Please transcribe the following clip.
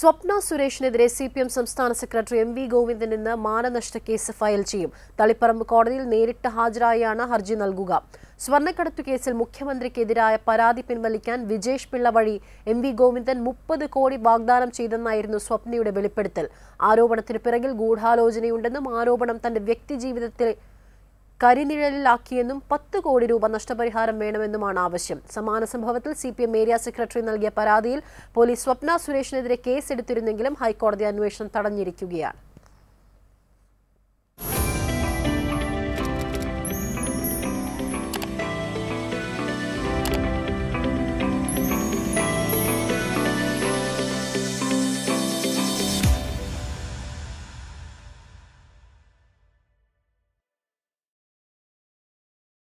സ്വപ്ന സുരേഷിനെതിരെ C P M സംസ്ഥാന secretary M V Govindan ഇന്ന് മാനനഷ്ട കേസ് ഫയൽ ചെയ്യും തളിപ്പറമ്പ് കോടതിയിൽ നേരിട്ട് ഹാജരായാണ് ഹർജി നൽകുക സ്വർണ്ണക്കടത്തു കേസിൽ മുഖ്യമന്ത്രിക്കെതിരായ പരാതി പിൻവലിക്കാൻ വിജേഷ് പിള്ള വഴി എം വി ഗോവിന്ദൻ മുപ്പത് കോടി വാഗ്ദാനം ചെയ്തെന്നായിരുന്നു സ്വപ്നയുടെ വെളിപ്പെടുത്തൽ ആരോപണത്തിന് പിറകിൽ ഗൂഢാലോചനയുണ്ടെന്നും ആരോപണം തന്റെ വ്യക്തിജീവിതത്തിൽ കരിനിഴലിലാക്കിയെന്നും പത്ത് കോടി രൂപ നഷ്ടപരിഹാരം വേണമെന്നുമാണ് ആവശ്യം സമാന സംഭവത്തിൽ C P M area secretary നൽകിയ പരാതിയിൽ പോലീസ് സ്വപ്ന സുരേഷിനെതിരെ കേസെടുത്തിരുന്നെങ്കിലും ഹൈക്കോടതി അന്വേഷണം തടഞ്ഞിരിക്കുകയാണ്